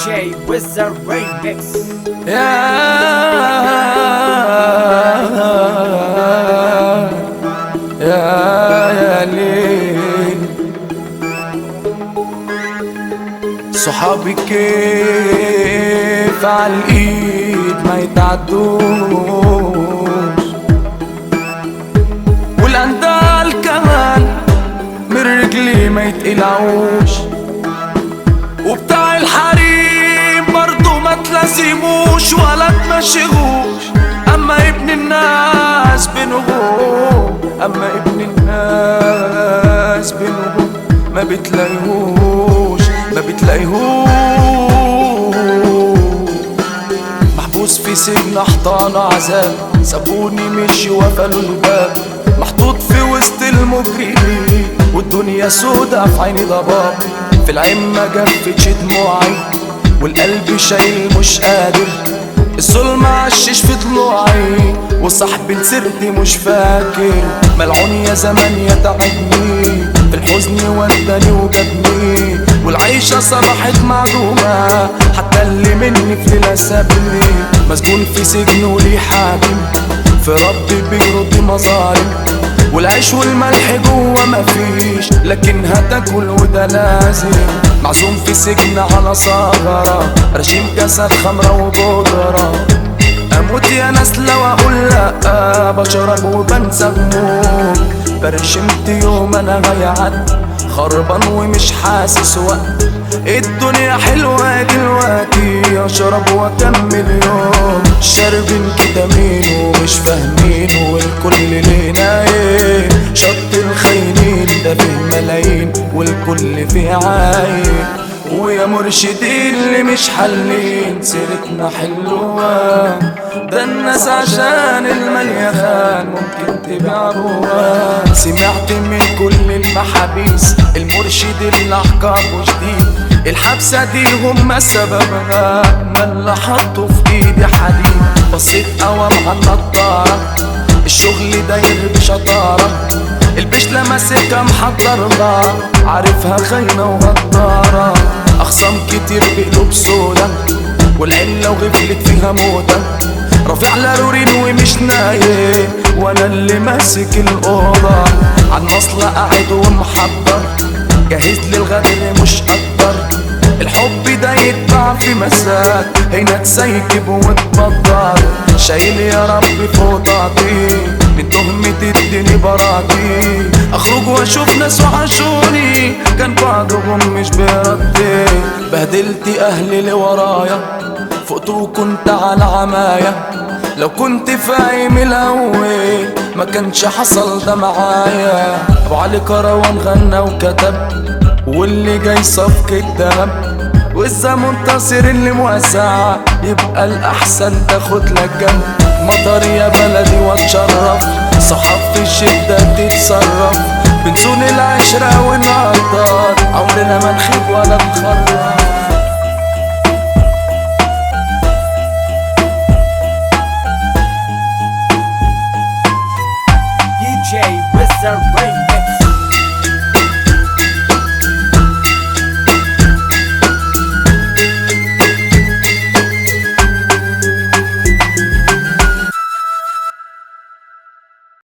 DJ Wizard Remix يا يا يا ليل صحابي كيف على الايد ما يتعدوش والاندال كمان من رجلي ما يتقلعوش وبتاع الحريم برضو ما تلازموش ولا تمشيهوش اما ابن الناس بينهم اما ابن الناس بينهم ما بتلاقيهوش ما بتلاقيهوش محبوس في سجن حضان عذاب سابوني مشي وقفلوا الباب محطوط في وسط المجرمين والدنيا سودا في عيني ضباب في العين ما جفتش دموعي والقلب شايل مش قادر الظلم عشش في ضلوعي وصاحبي لسرتي مش فاكر ملعون يا زمان يا تعبني في الحزن وداني وجابني والعيشة صبحت معدومة حتى اللي مني في ليلة سابني مسجون في سجن وليه حاكم في ربي بيرد مظالم والعيش والملح جوه مفيش لكن هتاكل وده لازم معزوم في سجن على صغرة رشيم كاسات خمرة وبودرة اموت يا ناس لو اقول لا بشرب وبنسى هموم برشمت يوم انا هيعدي خربان ومش حاسس وقت الدنيا حلوة دلوقتي اشرب واكمل يوم شاربين كتامين ومش فاهمين والكل لينا ايه شط الخاينين ده فيه ملايين والكل فيه عاين ويا مرشدين اللي مش حلين سيرتنا حلوة ده الناس عشان المال خان ممكن تبيعوها سمعت من كل المحابيس المرشد اللي عقابه شديد الحبسة دي هم سببها ما اللي حطوا في ايدي حديد بصيت قوام على النضارة الشغل داير بشطارة البشلة ماسكة محضرها عارفها خاينة وغدارة أخصام كتير بقلوب سودا والعلة وغفلت فيها موتة رافع لارورين ومش نايم وانا اللي ماسك الأوضة عالمصلة قاعد ومحضر جاهز للغدر مش قدر الحب ده يتباع في مساك هنا تسيكب وتبطل شايل يا ربي فوق طاقتي من تهمة الدنيا براكي اخرج واشوف ناس وحشوني كان بعضهم مش بيردي بهدلت اهلي اللي ورايا فقت وكنت على عماية لو كنت فاهم الاول ما كانش حصل ده معايا ابو علي كروان غنى وكتب واللي جاي صفقة دهب وإذا منتصر اللي موسع يبقى الأحسن تاخد لك جنب مطر يا بلدي واتشرف صحاب في الشدة تتصرف بنسون العشرة والنهضات عمرنا ما نخيب ولا نخرف DJ Wizard Remix